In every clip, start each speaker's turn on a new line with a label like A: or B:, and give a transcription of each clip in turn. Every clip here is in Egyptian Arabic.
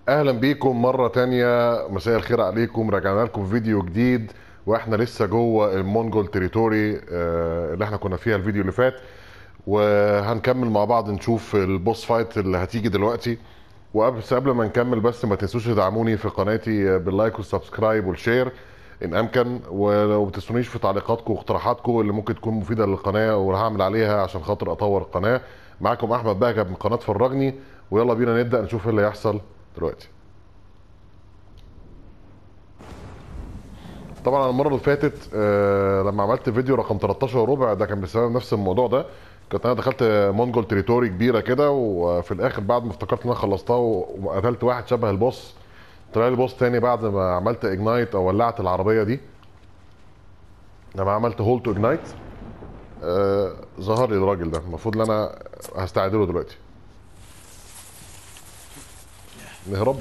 A: اهلا بيكم مره تانية مساء الخير عليكم رجعنا لكم فيديو جديد واحنا لسه جوه المونجول تريتوري آه، اللي احنا كنا فيها الفيديو اللي فات وهنكمل مع بعض نشوف البوس فايت اللي هتيجي دلوقتي وقبل بس قبل ما نكمل بس ما تنسوش تدعموني في قناتي باللايك والسبسكرايب والشير ان امكن ولو ما تنسونيش في تعليقاتكم واقتراحاتكم اللي ممكن تكون مفيده للقناه وهعمل عليها عشان خاطر اطور القناه معاكم احمد بهجه من قناه فرجني ويلا بينا نبدا نشوف ايه اللي هيحصل دلوقتي طبعا المره اللي فاتت آه لما عملت فيديو رقم 13 وربع ده كان بسبب نفس الموضوع ده كنت انا دخلت مونجول تريتوري كبيره كده وفي الاخر بعد ما افتكرت ان انا خلصتها وقتلت واحد شبه البوس طلع لي بوس تاني بعد ما عملت اجنايت او ولعت العربيه دي لما عملت هولد تو اجنايت آه ظهر لي الراجل ده المفروض ان انا هستعدله دلوقتي نهرب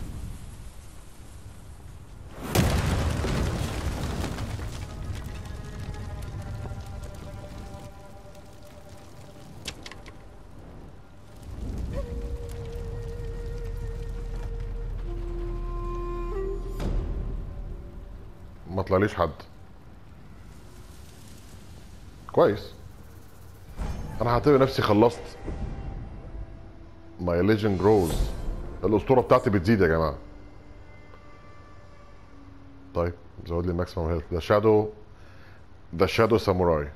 A: ما طلعليش حد كويس انا هعتبر نفسي خلصت ماي ليجند جروز الاسطوره بتاعتي بتزيد يا جماعه طيب زود لي الماكسيمم هيلث ده شادو ده شادو ساموراي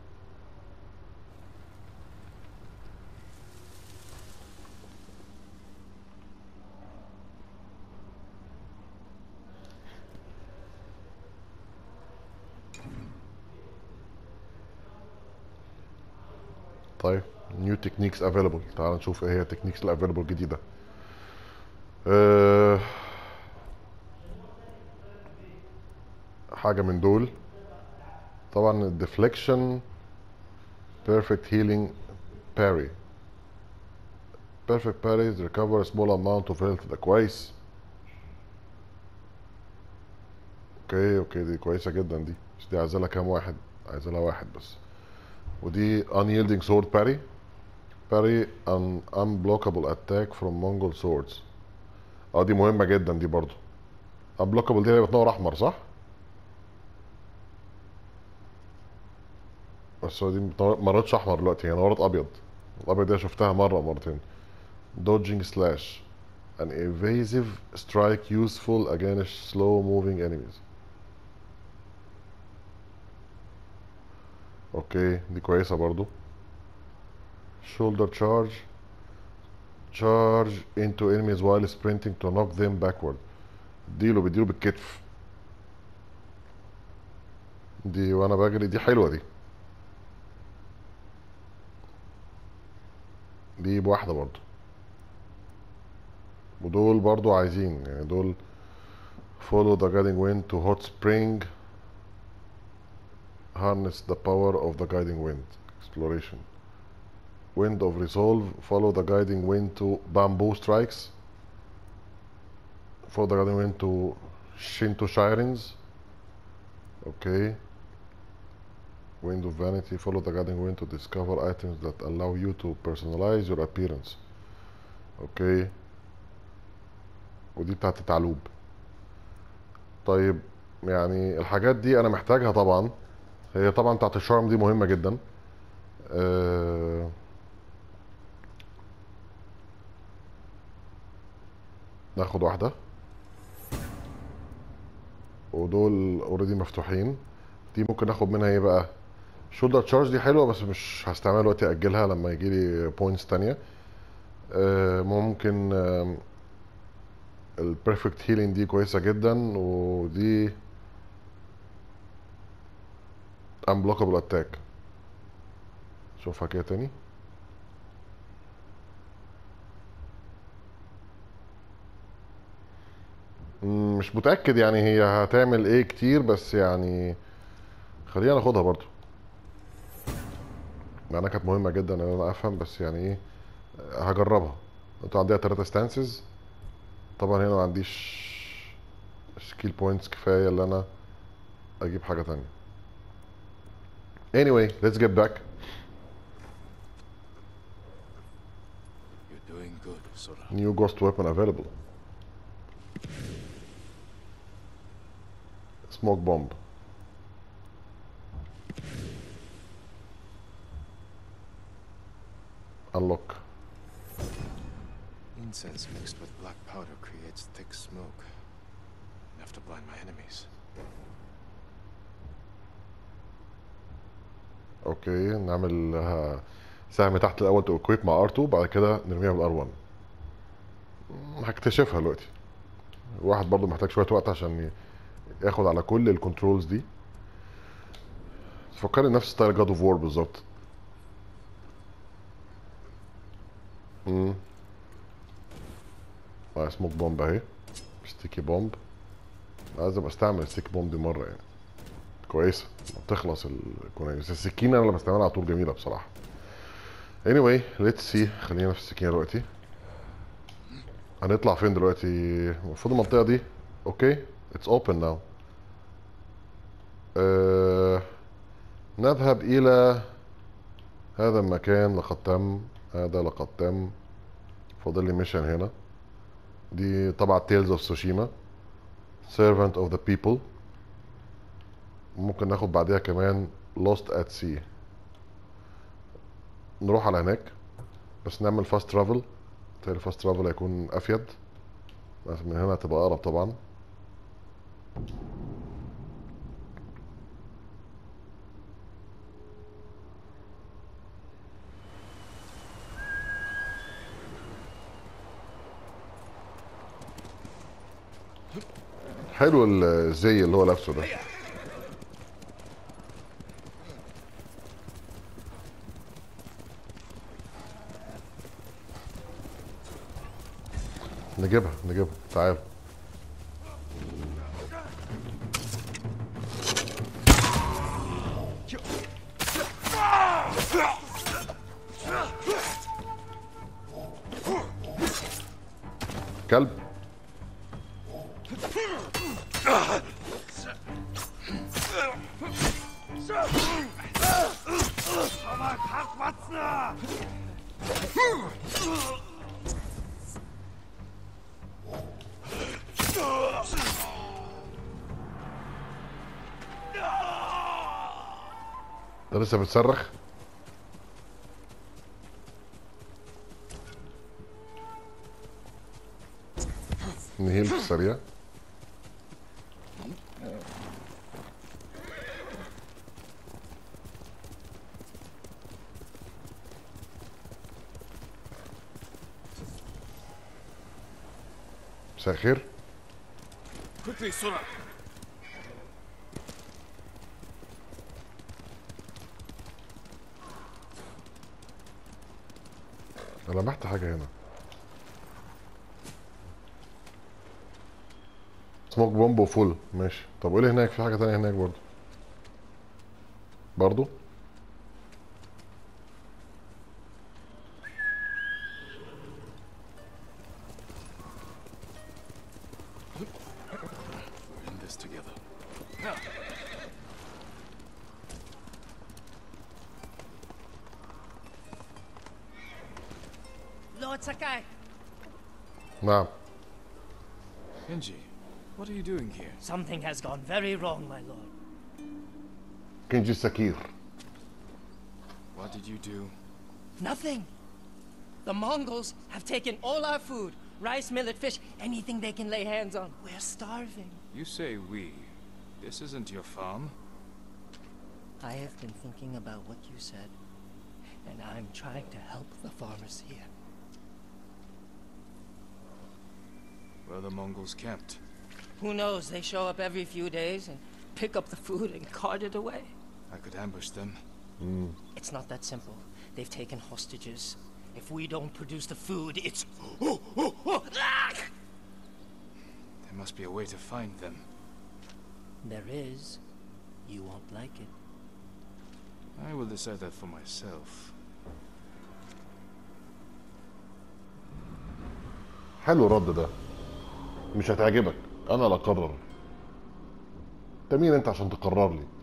A: طيب نيو تكنيكس افيلبل تعال نشوف ايه هي التكنيكس الافيلبل الجديده أه حاجه من دول طبعا الديفليكشن بيرفكت هيلينج باري بيرفكت باريز ريكفر سمول اماونت اوف هيلث ده كويس اوكي اوكي دي كويسه جدا دي بس دي عايزه لها كام واحد عايزه لها واحد بس ودي unyielding sword parry parry an unblockable attack from Mongol swords اه دي مهمة جدا دي برضو unblockable دي اللي بتنور احمر صح؟ بس هو دي بتنور- مرتش احمر دلوقتي هي نورت ابيض الابيض دي شفتها مرة أو مرتين dodging slash an evasive strike useful against slow moving enemies اوكي دي كويسة برضو shoulder charge charge into enemies while sprinting to knock them backward اديله بيديله بالكتف دي وانا بجري دي حلوة دي دي بواحدة برضو ودول برضو عايزين يعني دول follow the guiding wind to hot spring harness the power of the guiding wind exploration wind of resolve follow the guiding wind to bamboo strikes follow the guiding wind to shinto shirens okay wind of vanity follow the guiding wind to discover items that allow you to personalize your appearance okay ودي بتاعت التعلوب طيب يعني الحاجات دي انا محتاجها طبعا هي طبعا بتاعت الشارم دي مهمة جدا آه، ناخد واحدة ودول اوريدي مفتوحين دي ممكن ناخد منها ايه بقى شولدر تشارج دي حلوة بس مش هستعملها دلوقتي اجلها لما يجيلي بوينتس تانية آه، ممكن البرفكت هيلينج دي كويسة جدا ودي unblockable attack شوفها كده تاني مم، مش متأكد يعني هي هتعمل ايه كتير بس يعني خلينا ناخدها برضو معناها كانت مهمة جدا ان انا افهم بس يعني ايه هجربها انتوا عندها تلاتة ستانسز طبعا هنا ما عنديش سكيل بوينتس كفاية اللي انا اجيب حاجة تانية anyway let's get back
B: You're doing good, Sora.
A: new ghost weapon available سموك بومب unlock
B: Incense mixed with black powder creates thick smoke. Enough to blind my enemies.
A: اوكي نعمل لها سهم تحت الاول تو equip مع ار2 بعد كده نرميها بالار 1 هكتشفها دلوقتي الواحد برضو محتاج شويه وقت عشان ي- ياخد على كل الكنترولز دي تفكرني نفس ستايل جاد اوف وور بالظبط امم اه سموك بومب اهي ستيكي بومب لازم استعمل الستيكي بومب دي مره يعني كويسه تخلص الكونين بس السكينه انا اللي بستعملها على طول جميله بصراحه anyway let's see خلينا في السكينه دلوقتي هنطلع فين دلوقتي المفروض المنطقه دي اوكي اتس اوبن ناو نذهب الى هذا المكان لقد تم هذا لقد تم فاضل لي ميشن هنا دي طبعا تيلز اوف سوشيما servant of the people ممكن ناخد بعدها كمان lost at sea نروح على هناك بس نعمل فاست ترافل تاني فاست ترافل هيكون افيد بس من هنا هتبقى اقرب طبعا حلو الزي اللي هو لابسه ده نجيبها نجيبها تعال كلب ده لسه بتصرخ نهيل في السريع مساء الخير
B: Quickly, Sora!
A: انا لمحت حاجه هنا سموك بومب وفول ماشي طب وايه اللي هناك في حاجه تانية هناك برضو برضو
B: We're in this together.
C: Lord Sakai,
A: نعم
B: Genji, what are you doing here?
C: something has gone very wrong, my lord.
A: كنجي سكير
B: What did you do?
C: Nothing. The Mongols have taken all our food rice, millet, fish, anything they can lay hands on. We're starving.
B: You say we. This isn't your farm.
C: I have been thinking about what you said, and I'm trying to help the farmers here.
B: Where are the Mongols camped?
C: Who knows? They show up every few days and pick up the food and cart it away.
B: I could ambush them.
C: It's not that simple. They've taken hostages. If we don't produce the food, it's.
B: There must be a way to find them.
C: There is. You won't like it.
B: I will decide that for myself.
A: حلو الرد ده مش هتعجبك انا اللي اقرر انت مين انت عشان تقرر لي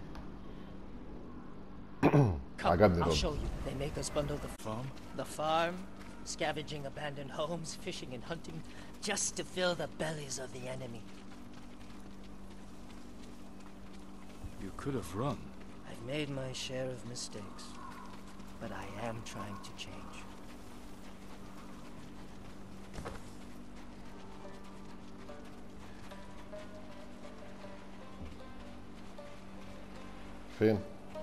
C: Come,
A: عجبني
C: I'll
A: الرد.
C: show you. They make us bundle the
B: Farm?
C: the farm, scavenging abandoned homes, fishing and hunting, just to fill the bellies of the enemy.
B: You could have run.
C: I've made my share of mistakes, but I am trying to change.
A: فين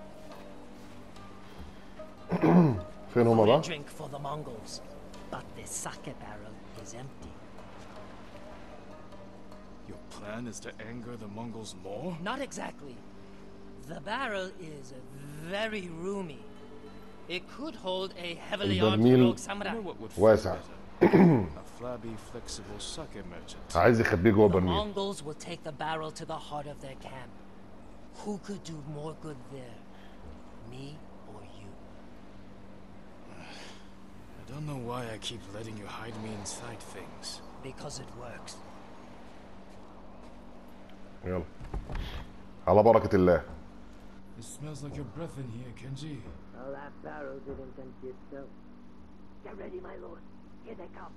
A: فين هما
C: A
A: بقى
C: drink for the Mongols, but the sake barrel is empty.
B: Your plan is to anger the Mongols more?
C: Not exactly. The barrel is very roomy. It could hold a heavily armed
A: البرميل-
C: rogue
B: You
C: samurai.
B: know what would fit
A: واسع.
B: better? A flabby, flexible sake merchant.
A: عايز يخبيه جوه
C: The
A: برميل
C: Mongols will take the barrel to the heart of their camp. Who could do more good there? Me or you?
B: I don't know why I keep letting you hide me inside things.
C: Because it works.
A: يلا على بركة الله
B: It smells like your breath in here, Kenji.
C: Well, that barrel didn't empty itself. Get ready, my lord. Here they come.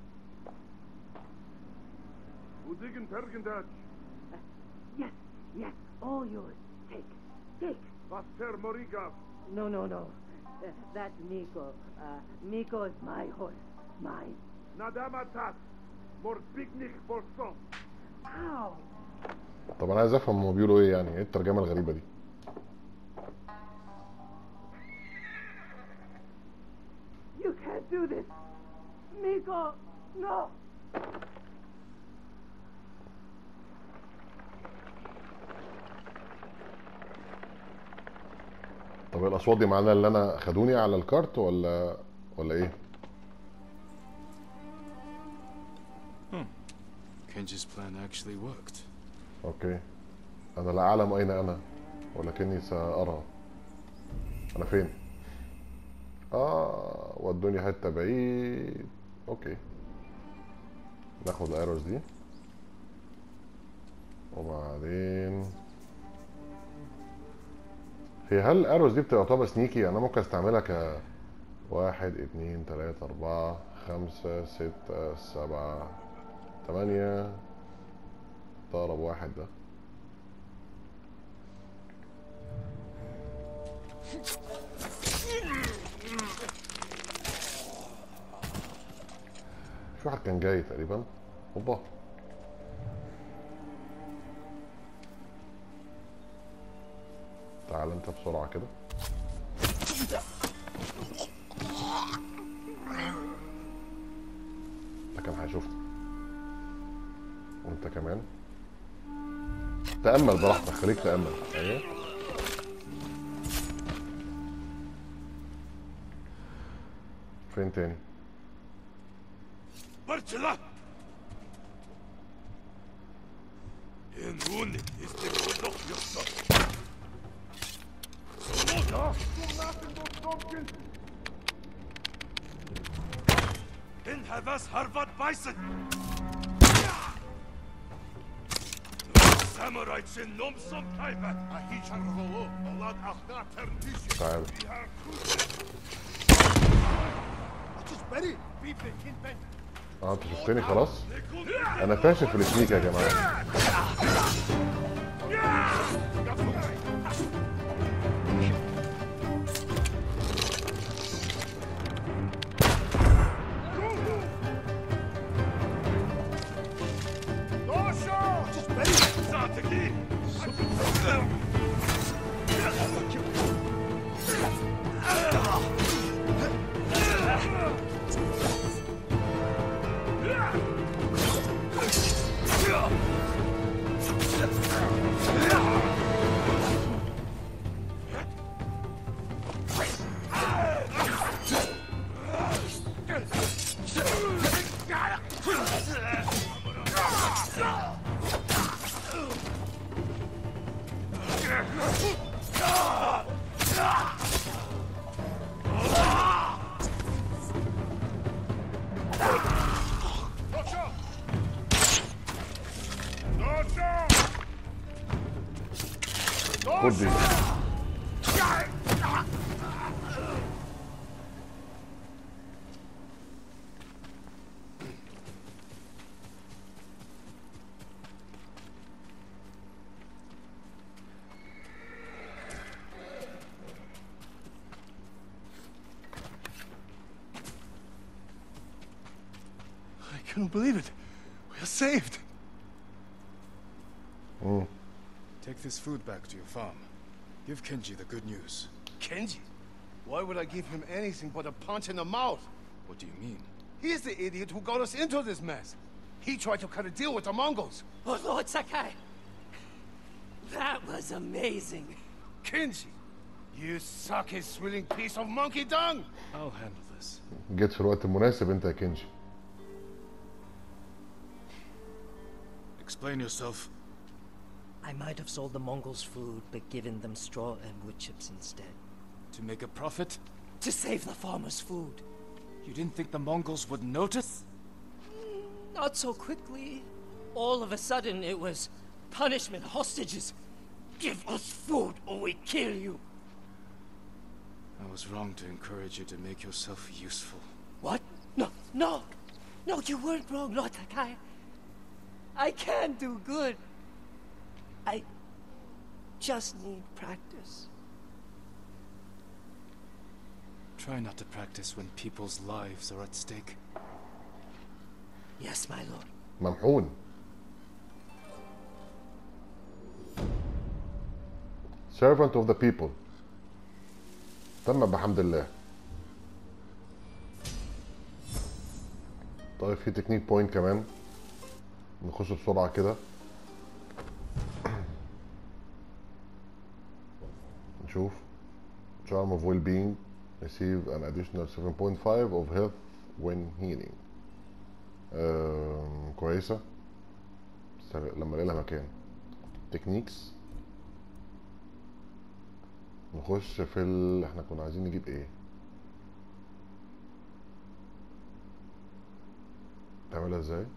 D: Udigen Pergendach,
C: Yes, yes, all yours. Take, take.
D: Vaster Morigaf,
C: No, no, no. Uh, that's Miko. Uh, Miko is my horse. Mine.
D: Nadamatat, Morbignik Borson.
C: Ow!
A: طب انا عايز افهم هما بيقولوا ايه يعني ايه الترجمة الغريبة دي
C: You can't do this! Miko! No!
A: طب الاصوات دي معناها اللي انا خدوني على الكارت ولا ولا ايه
B: Kenji's plan actually worked.
A: اوكي انا لا اعلم اين انا ولكني سارى انا فين اه ودوني حته بعيد اوكي ناخد الايروز دي وبعدين هي هل الايروز دي بتبقى تعتبر سنيكي انا ممكن استعملها ك واحد اتنين تلاتة اربعة خمسة ستة سبعة تمانية ضرب واحد ده في واحد كان جاي تقريبا اوبا تعال انت بسرعة كده ده كان هيشوفني وانت كمان تأمل براحتك خليك تأمل ايوه فين تاني
D: Bartela! En hun is de Kodokjosa. Somoda! En Havas Harvad Bison! Samurai Chin Nom Som Taiba! Ahi Changrolo, Olad Achna Ternish!
A: تعال اه انت شفتني خلاص انا فاشل في السنيك يا جماعه
D: Sateki!
A: خد دي
D: Can you believe it? We are saved.
B: Take this food back to your farm. Give Kenji the good news.
D: Kenji? Why would I give him anything but a punch in the mouth?
B: What do you mean?
D: He's the idiot who got us into this mess. He tried to cut a deal with the Mongols.
C: Oh, Lord Sakai! That was amazing.
D: Kenji, you sucky swilling piece of monkey dung!
B: I'll handle this.
A: جيت في الوقت المناسب انت يا كنجي
B: Explain yourself.
C: I might have sold the Mongols food, but given them straw and wood chips instead.
B: To make a profit?
C: To save the farmers' food.
B: You didn't think the Mongols would notice?
C: Not so quickly. All of a sudden, it was punishment, hostages. Give us food or we kill you.
B: I was wrong to encourage you to make yourself useful.
C: What? No, no. No, you weren't wrong, Lord Takai. I can do good. I just need practice.
B: Try not to practice when people's lives are at stake.
C: Yes, my lord.
A: ممحون servant of the people تم بحمد الله طيب في تكنيك بوينت كمان نخش بسرعة كده نشوف charm of well-being receive an additional 7.5 of health when healing آم، كويسة بس لما الاقي لها مكان تكنيكس نخش في ال... احنا كنا عايزين نجيب ايه تعملها ازاي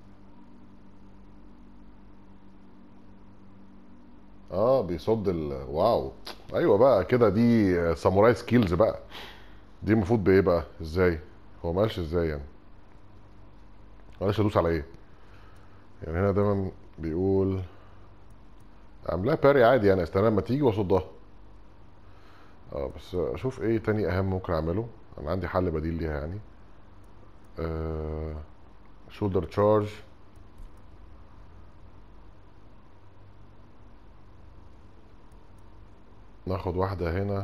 A: اه بيصد ال واو ايوه بقى كده دي ساموراي سكيلز بقى دي المفروض بايه بقى ازاي هو ماشي ازاي يعني معلش ادوس على ايه يعني هنا دايما بيقول عاملاها باري عادي يعني استنى لما تيجي واصدها اه بس اشوف ايه تاني اهم ممكن اعمله انا عندي حل بديل ليها يعني آه شولدر تشارج ناخد واحدة هنا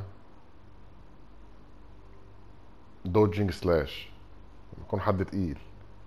A: دوجينج سلاش يكون حد تقيل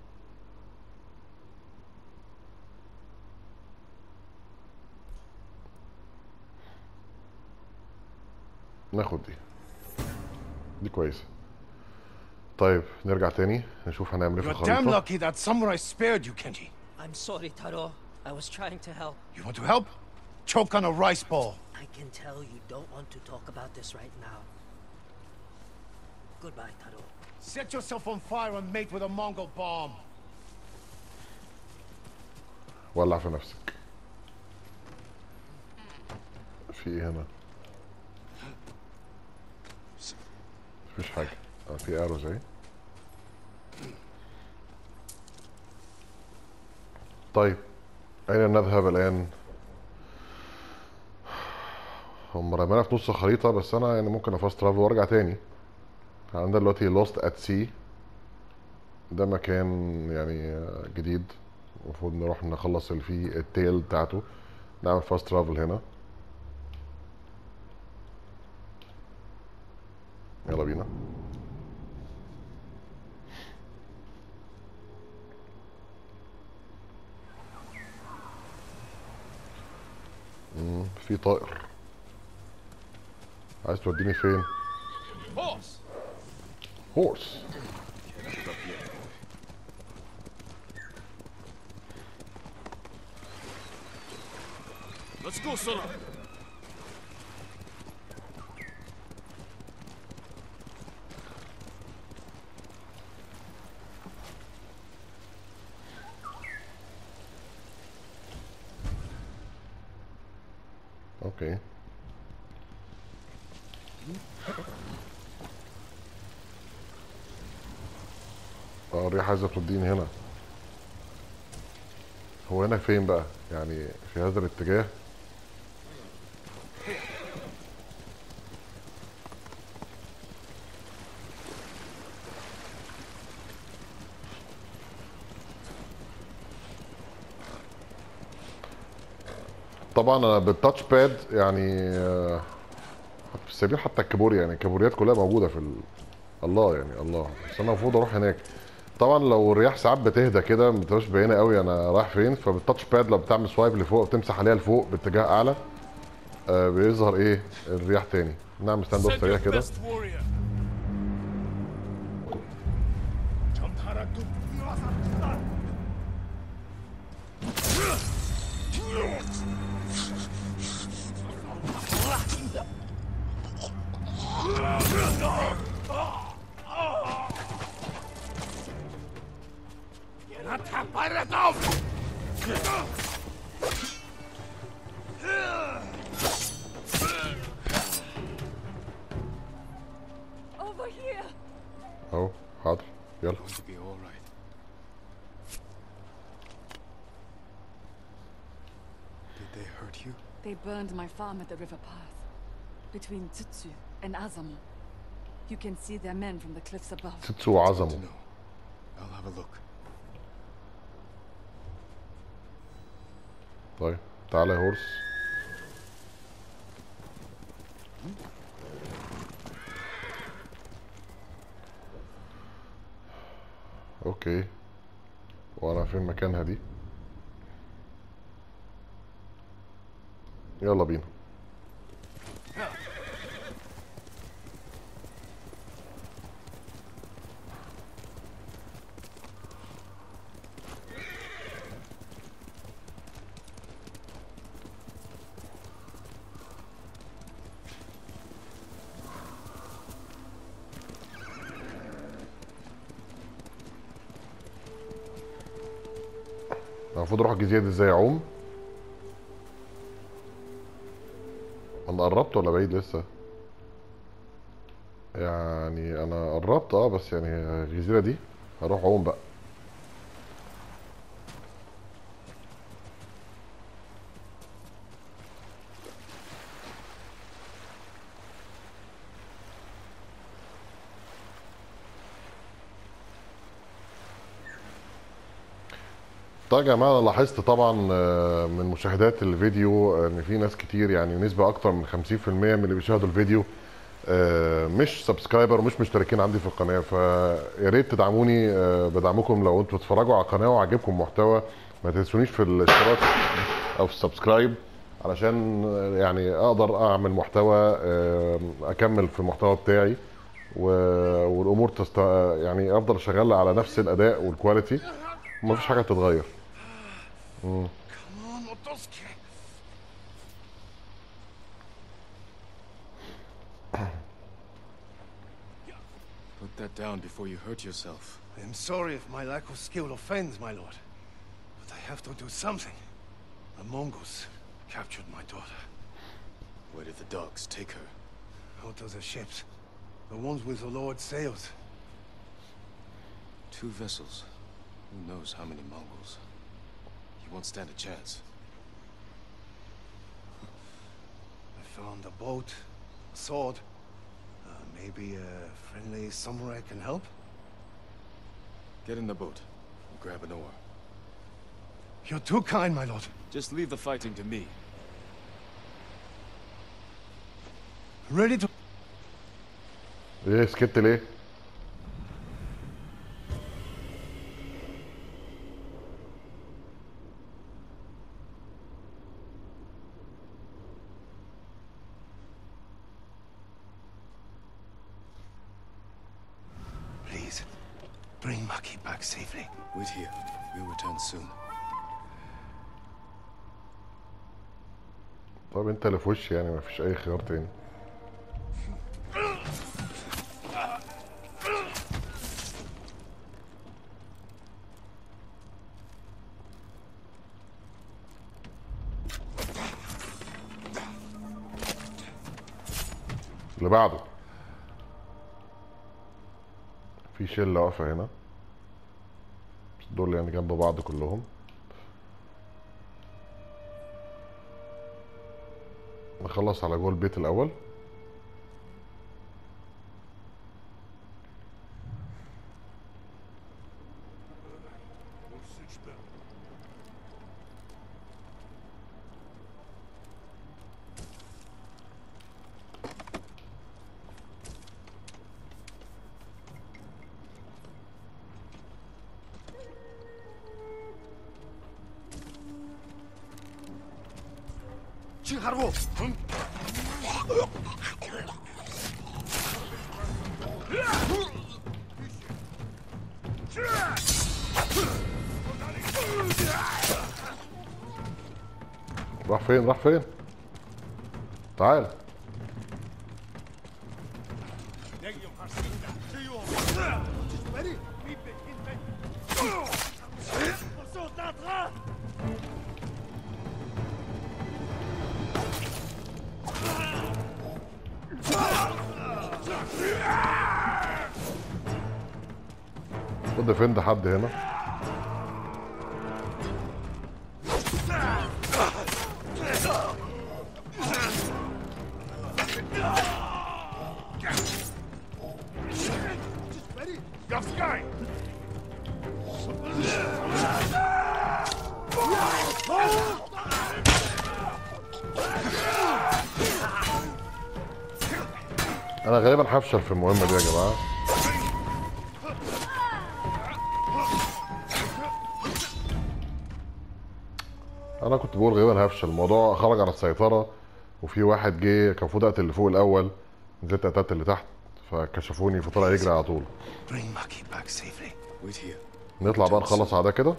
A: ناخد دي دي كويسة طيب نرجع تاني نشوف هنعمل ايه في
D: You're damn
A: الخريطة
D: lucky that samurai spared you, Kenji.
C: I'm sorry, Taro. I was trying to help.
D: You want to help? Choke on a rice ball.
C: I can tell you don't want to talk about this right now. Goodbye, Taro.
D: Set yourself on fire and mate with a Mongol bomb.
A: ولع في نفسك في ايه هنا مفيش حاجة اه في اروز اهي طيب أين نذهب الآن؟ هم رمانا في نص الخريطة بس أنا يعني ممكن أفاست ترافل وأرجع تاني عندنا دلوقتي لوست أت سي ده مكان يعني جديد المفروض نروح نخلص اللي فيه التيل بتاعته نعمل فاست ترافل هنا يلا بينا مم، في طائر عايز توديني فين
B: Horse!
A: هورس
B: Let's go, Sora!
A: اوكي اه الريح عايزه توديني هنا هو هنا فين بقى يعني في هذا الاتجاه طبعا انا بالتاتش باد يعني آه، حتى في السبيل حتى الكابوريا يعني الكابوريات كلها موجوده في ال... الله يعني الله بس انا المفروض اروح هناك طبعا لو الرياح ساعات بتهدى كده ما بتبقاش باينه قوي انا رايح فين فبالتاتش باد لو بتعمل سوايب لفوق بتمسح عليها لفوق باتجاه اعلى آه بيظهر ايه الرياح تاني نعمل ستاند اوف
D: Send
A: سريع
D: your
A: كده
D: best warrior.
E: Over here!
A: اهو حاضر يلا
B: Going to be all right. Did they hurt you?
E: They burned my farm at the river path, between Tsutsu and Azamo. You can see their men from the cliffs above.
A: ستسو
B: To
A: وعظمه
B: know. I'll have a look.
A: طيب تعالى يا هورس اوكي وانا فين مكانها دي يلا بينا المفروض اروح الجزيره دي ازاي اعوم انا قربت ولا بعيد لسه يعني انا قربت اه بس يعني الجزيره دي هروح اعوم بقى طيب يا جماعه انا لاحظت طبعا آه، من مشاهدات الفيديو آه، ان في ناس كتير يعني نسبه اكتر من 50% من اللي بيشاهدوا الفيديو آه، مش سبسكرايبر ومش مشتركين عندي في القناه فيا ريت تدعموني آه، بدعمكم لو انتوا بتتفرجوا على القناه وعجبكم محتوى ما تنسونيش في الاشتراك او في السبسكرايب علشان آه، يعني اقدر اعمل محتوى آه، اكمل في المحتوى بتاعي و- والامور تست... يعني افضل شغال على نفس الاداء والكواليتي ومفيش حاجه تتغير
D: Come on, Otosuke.
B: Put that down before you hurt yourself.
D: I'm sorry if my lack of skill offends, my lord. But I have to do something. The Mongols captured my daughter.
B: Where did the dogs take her?
D: Out of the ships. The ones with the Lord's sails.
B: Two vessels. Who knows how many Mongols? You won't stand a chance.
D: I found a boat, a sword. Uh, maybe a friendly samurai can help?
B: Get in the boat and grab an oar.
D: You're too kind, my lord.
B: Just leave the fighting to me.
D: Ready to...
A: ايه سكت ليه؟
D: Please, bring Maki back safely.
B: Wait here. We'll return soon.
A: طب انت اللي في وشي يعني مفيش اي خيار تاني اللي بعده في شلة واقفة هنا بس دول يعني جنب بعض كلهم نخلص على جوه البيت الأول
D: чи харвуу.
A: راح فين راح فين تعال خد فين ده حد هنا انا غالبا هفشل في المهمه دي يا جماعه انا كنت بقول غالبا هفشل الموضوع خرج عن السيطره وفي واحد جه كان المفروض اقتل اللي فوق الاول نزلت قتلت اللي تحت فكشفوني فطلع يجري على طول
B: Bring Maki back safely. Wait here.
A: نطلع بقى نخلص على ده كده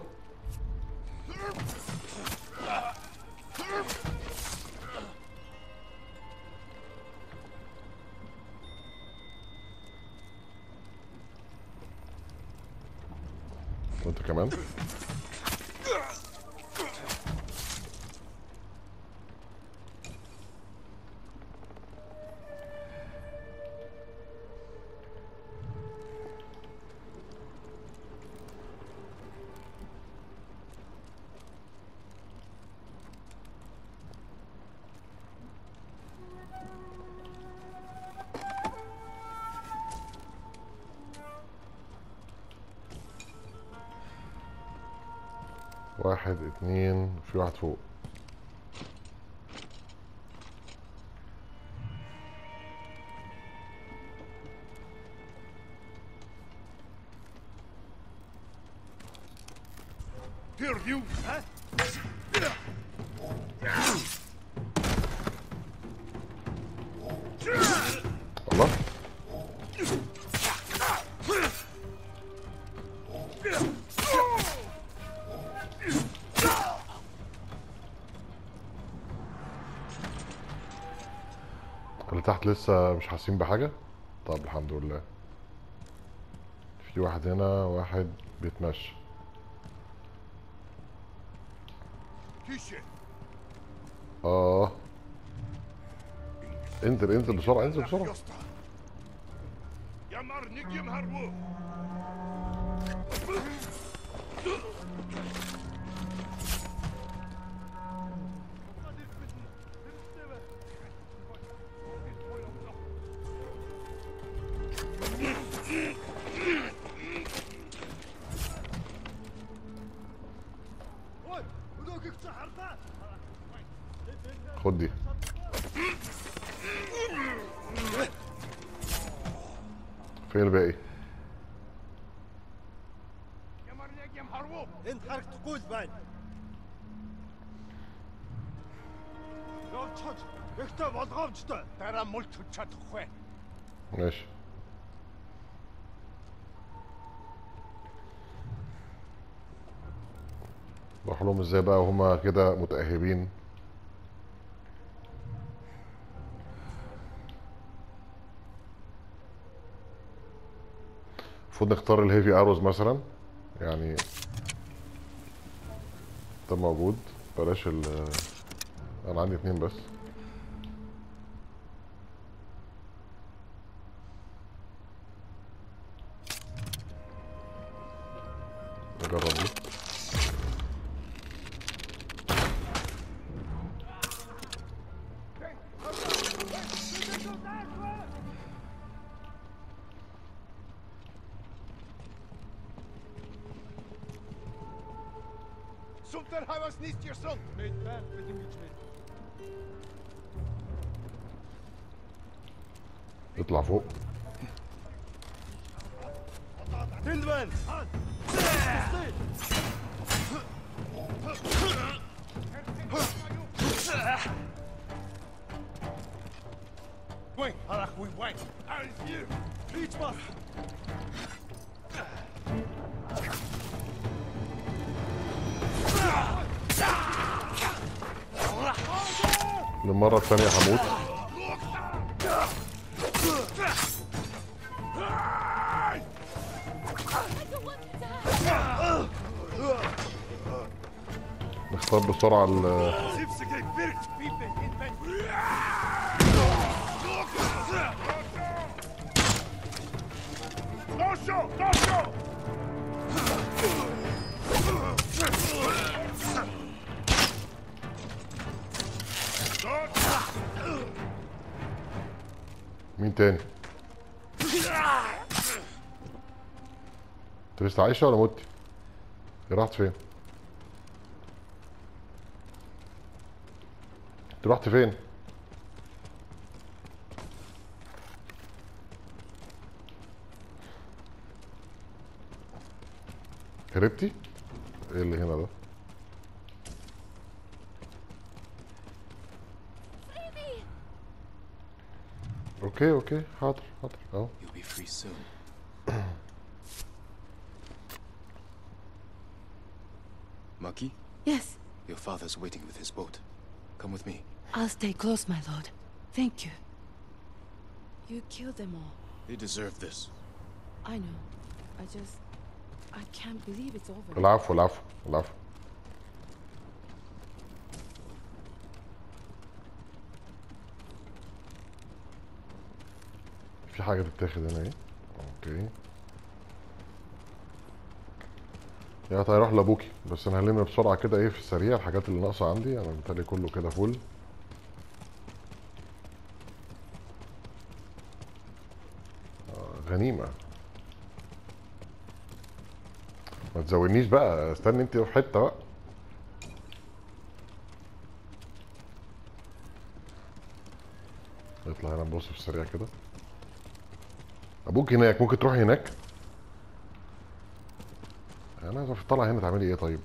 A: وانت كمان واحد اتنين في واحد فوق
D: Here you, huh?
A: الله اللي تحت لسه مش حاسين بحاجة طب الحمد لله في واحد هنا واحد بيتمشى
D: Kishe.
A: اه انزل انزل بسرعة انزل بسرعة
D: Yosta. Yamar nigyum harwu.
A: خد دي فين الباقي
D: Yamar nigyum harwu.
F: Энд харах тгүй л байна. Явчаач. Ихтэй болгоомжтой.
D: Дараа мулт хүч чадахгүй.
A: ماشي روح لهم ازاي بقى وهما كده متأهبين المفروض نختار الهيفي اروز مثلا يعني ده موجود بلاش ال انا عندي اتنين بس نجرب دي
D: Sumter havas nist your son.
F: Мэд байна гэдэг юм гэж байна.
A: اطلع فوق
F: Тэнд байна. Reach bas!
A: للمرة الثانية هموت نختار بسرعة ال
F: Zipsige Birkspiepe in mijn... Nosho! Nosho!
A: مين تاني؟ انت لسه عايشة ولا مت؟ هي راحت فين؟ انت رحت فين؟ هربتي؟ ايه اللي هنا ده؟ اوكي اوكي حاضر حاضر اهو
B: You'll be free soon. Maki,
E: Yes,
B: your father's waiting with his boat. Come with me.
E: I'll stay close, my lord. Thank you. You killed them all.
B: They deserve this.
E: I know. I just. I can't believe it's over.
A: العفو العفو العفو في حاجة تتاخد هنا ايه اوكي يا هيروح لابوكي بس انا هلم بسرعة كده ايه في السريع الحاجات اللي ناقصة عندي انا بالتالي كله كده فل آه، غنيمة ما تزودنيش بقى استني انت في حته بقى اطلع هنا نبص في السريع كده ابوك هناك ممكن تروحي هناك انا عايز طالع هنا تعملي ايه طيب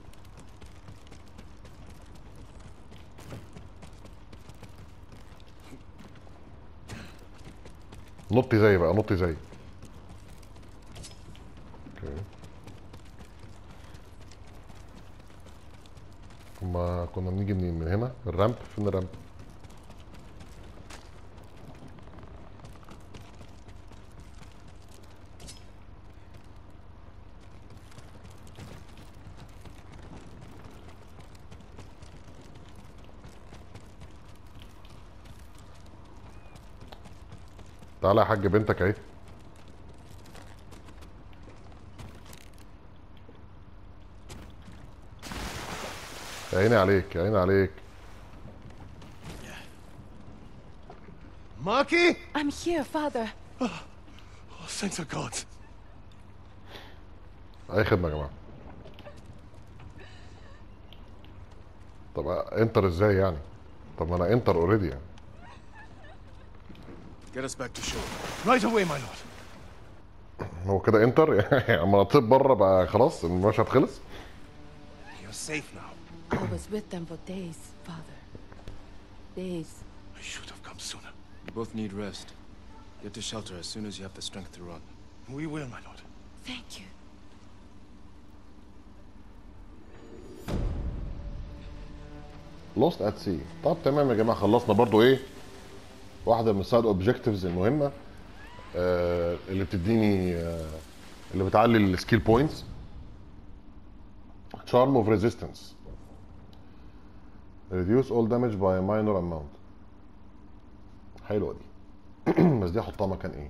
A: نطي زي بقى نطي زي اوكي ما كنا بنيجي منين من هنا الرامب فين الرامب تعالى يا حاج بنتك اهي يا عيني عليك يا عيني عليك
D: Maki?
E: I'm here, father.
D: Oh, thanks to God.
A: اي خدمه يا جماعه طب انتر ازاي يعني طب ما انا انتر اوريدي يعني
B: Get us back to shore.
D: Right away, my lord.
A: هو كده انتر يعني اما اطيب بره بقى خلاص المشهد خلص
D: You're safe now.
E: I was with them for days, father. Days.
D: I should have come sooner.
B: You both need rest. Get to shelter as soon as you have the strength to run.
D: We will, my lord.
E: Thank you.
A: لوست ات سي طب تمام يا جماعه خلصنا برضو ايه واحده من السايد اوبجكتيفز المهمه آه اللي بتديني آه اللي بتعلي السكيل بوينتس charm of resistance reduce all damage by a minor amount حلوه دي بس دي احطها مكان ايه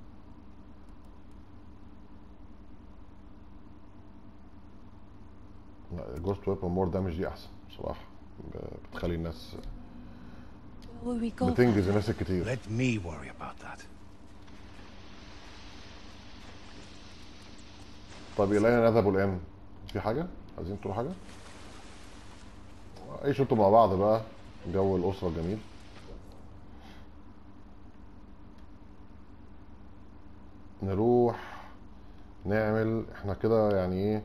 A: لا جوست ويبن مور دامج دي احسن بصراحه ب- بتخلي الناس
E: Where will we go?
A: بتنجز الناس الكتير
D: Let me worry about that.
A: طب الينا نذهب الان في حاجه عايزين تقولوا حاجه عيشوا انتوا مع بعض بقى جو الاسره الجميل نروح نعمل احنا كده يعني ايه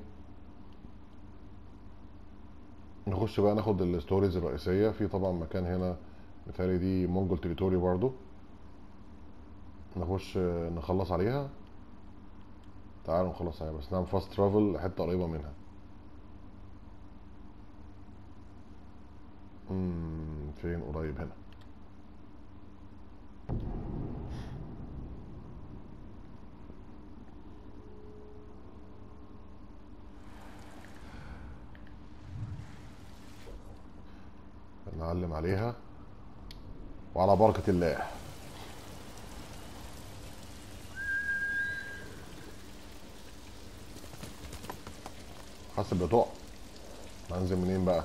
A: نخش بقى ناخد الستوريز الرئيسيه في طبعا مكان هنا مثالي دي مونجول تريتوري برضو نخش نخلص عليها تعالوا نخلص عليها بس نعمل فاست ترافل حته قريبه منها مم، فين قريب هنا نعلم عليها وعلى بركة الله حسب بتقع هنزل منين بقى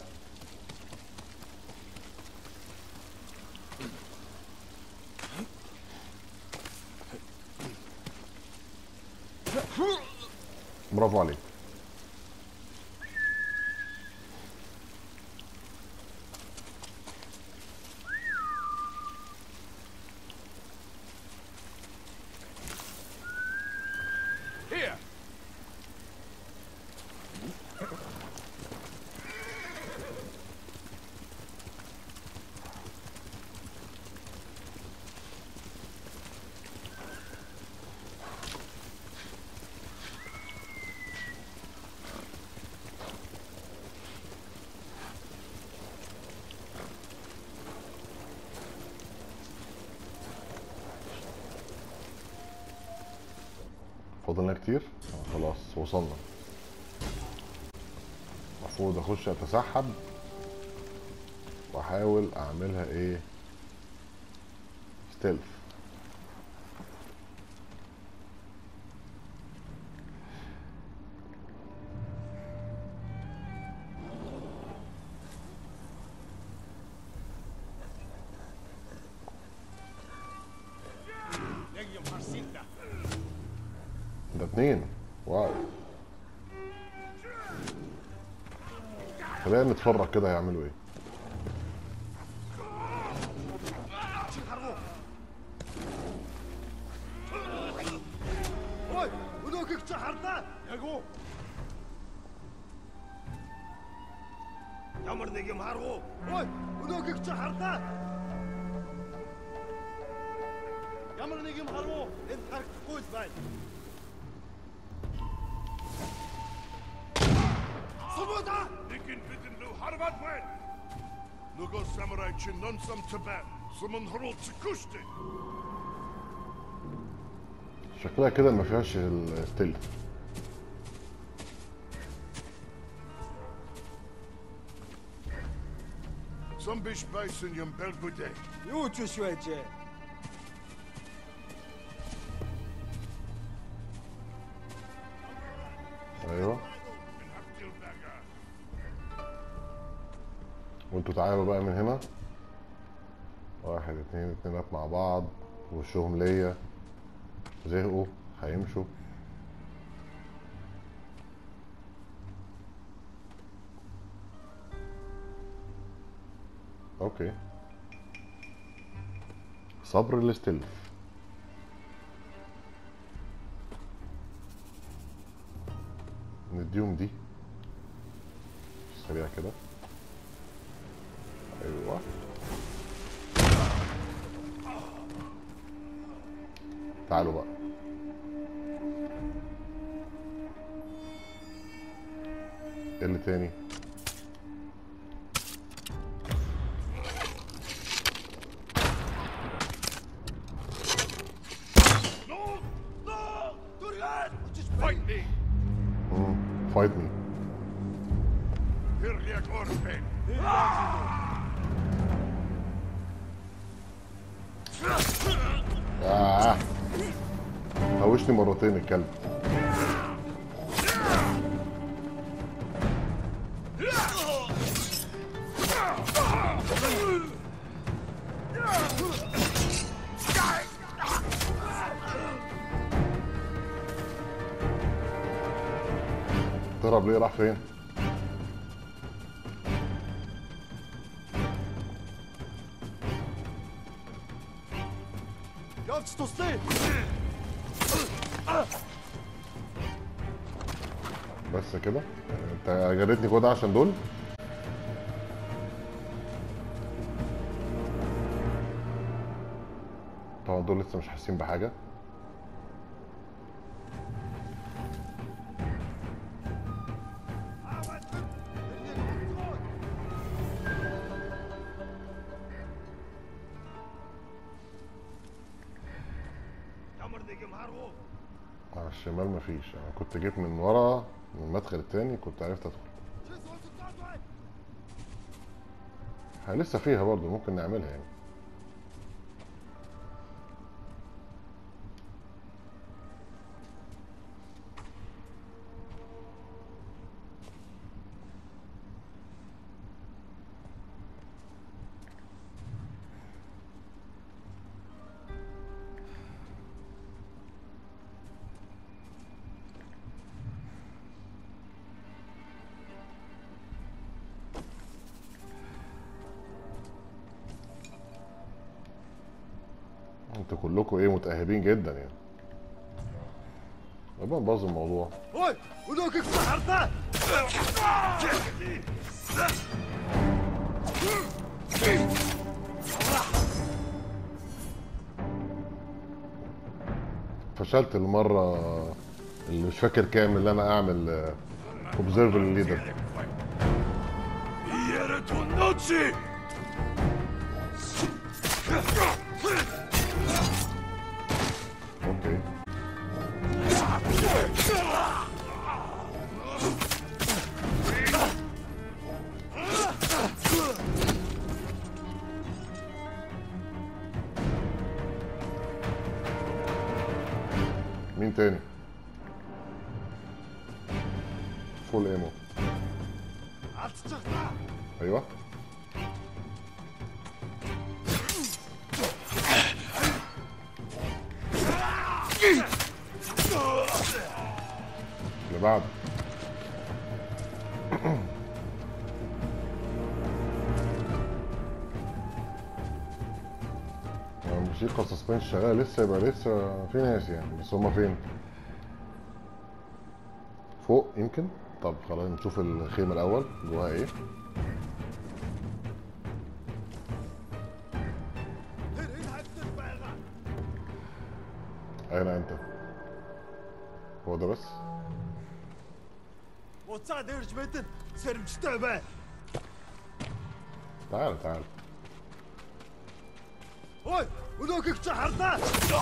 A: برافو عليك
F: Here!
A: فاضلنا كتير آه، خلاص وصلنا المفروض اخش اتسحب واحاول اعملها ايه ستيلث
F: Legium Harsinta.
A: ده اتنين واو خلينا نتفرج كده هيعملوا ايه
D: Ой, өнөөхийг чи хардаа.
F: Яг уу?
D: Ямар нэг юм харав уу? Ой, өнөөхийг чи хардаа. Ямар нэг юм харав уу? Энд харагдахгүй л байна. Сумуда!
F: Nikin bitten lu harvat wen. Nugo samurai chin non sam Tibet. Sumun harul tsikushti.
A: شكلها كده ما فيهاش الستيلث
F: Some bish basin yum belgude.
D: Юу ч биш байж.
A: ايوه
F: In Haktil Baga.
A: وانتوا تعالوا بقى من هنا واحد اتنين اتنينات مع بعض وشهم ليا زهقوا هيمشوا اوكي صبر الاستلف نديهم دي سريع كده ايوه تعالوا بقى ايه اللي تاني
F: No! No! Durian! Just fight me!
A: فايت مي
F: Here liak orpen.
A: آه. هوشني مرتين الكلب تهرب ليه راح فين؟
D: Явж туслая.
A: بس كده انت جريتني كده عشان دول طبعا دول لسه مش حاسين بحاجه على الشمال مفيش انا كنت جيت من ورا من المدخل التاني كنت عرفت ادخل ها، لسه فيها برضه ممكن نعملها يعني انتوا كلكم ايه متأهبين جدا يعني يبقى نبوظ الموضوع
D: Oi! ودوك سحرته!
A: فشلت المرة اللي مش فاكر كام اللي انا اعمل اوبزرف للليدر اوكي مين تاني فول ايمو ايوه اللي بعده الموسيقى سسبنس شغاله لسه يبقى لسه في ناس يعني بس هما فين؟ فوق يمكن؟ طب خلاص نشوف الخيمه الاول جواها ايه اين انت؟ هو ده بس؟
D: وتصعد يرج بيتن سير مستعبه
A: تعال تعال
D: Oi! ودوك سحرته!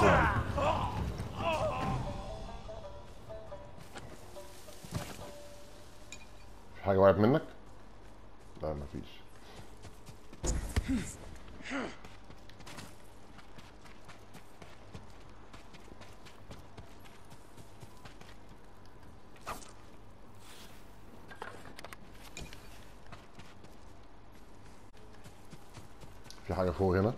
A: في حاجه وقعت منك؟ لا مفيش في حاجه فوق هنا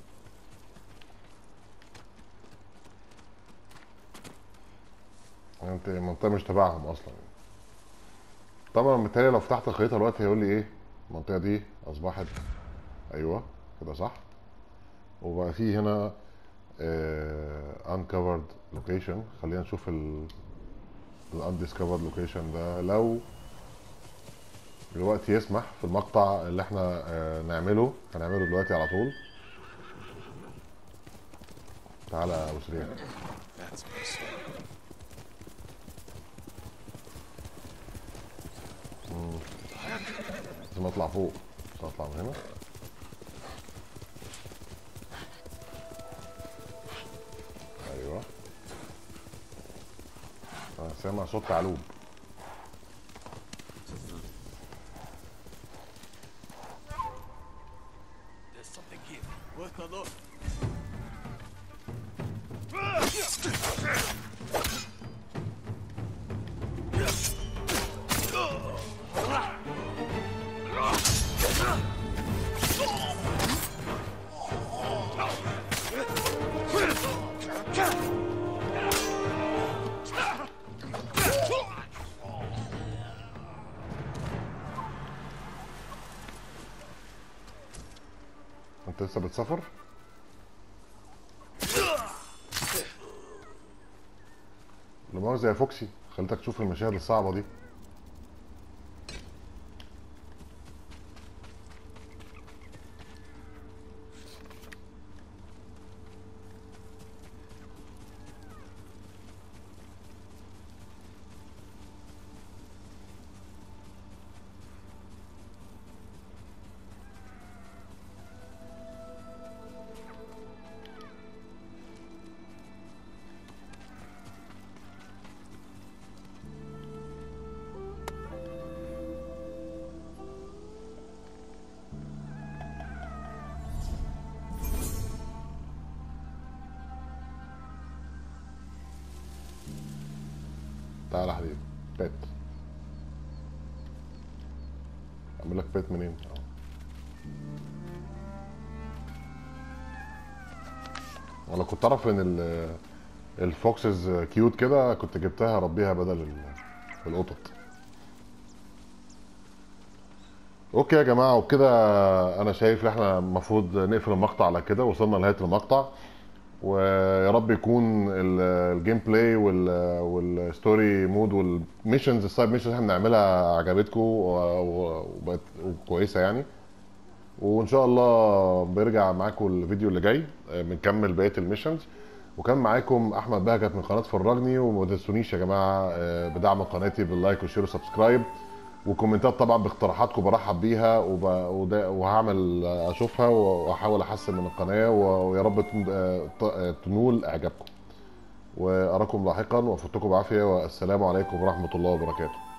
A: انت المنطقه مش تبعهم اصلا طبعا بالتالي لو فتحت الخريطه دلوقتي هيقول لي ايه المنطقه دي اصبحت ايوه كده صح وبقى في هنا انكفرد لوكيشن خلينا نشوف ال الاندiscovered لوكيشن ده لو الوقت يسمح في المقطع اللي احنا آه، نعمله هنعمله دلوقتي على طول تعالى يا ابو سريع
B: That's my son.
A: لازم اطلع فوق مش هطلع من هنا ايوه انا سامع صوت تعلوب
D: There's something here. Worth a look.
A: انت لسه بتسافر لمؤاخذة يا فوكسي خليتك تشوف المشاهد الصعبة دي تعالى يا حبيبي بيت اعمل لك بيت منين أهو. انا كنت اعرف ان ال- الفوكسز كيوت كده كنت جبتها اربيها بدل ال- القطط اوكي يا جماعه وبكده انا شايف ان احنا المفروض نقفل المقطع على كده وصلنا لنهايه المقطع ويا رب يكون ال- الجيم بلاي وال- والستوري مود والميشنز السايد ميشنز اللي احنا بنعملها عجبتكم و- و- وبقت كويسه يعني وان شاء الله بيرجع معاكم الفيديو اللي جاي آه، بنكمل بقيه الميشنز وكان معاكم احمد بهجت من قناه فرجني وما تنسونيش يا جماعه آه، بدعم قناتي باللايك والشير وسبسكرايب وكومنتات طبعا باقتراحاتكم برحب بيها وب... وده... وهعمل اشوفها واحاول احسن من القناه و- ويا رب تن- آه، ت- آه، تنول اعجابكم واراكم لاحقا وافوتكم بعافيه والسلام عليكم ورحمه الله وبركاته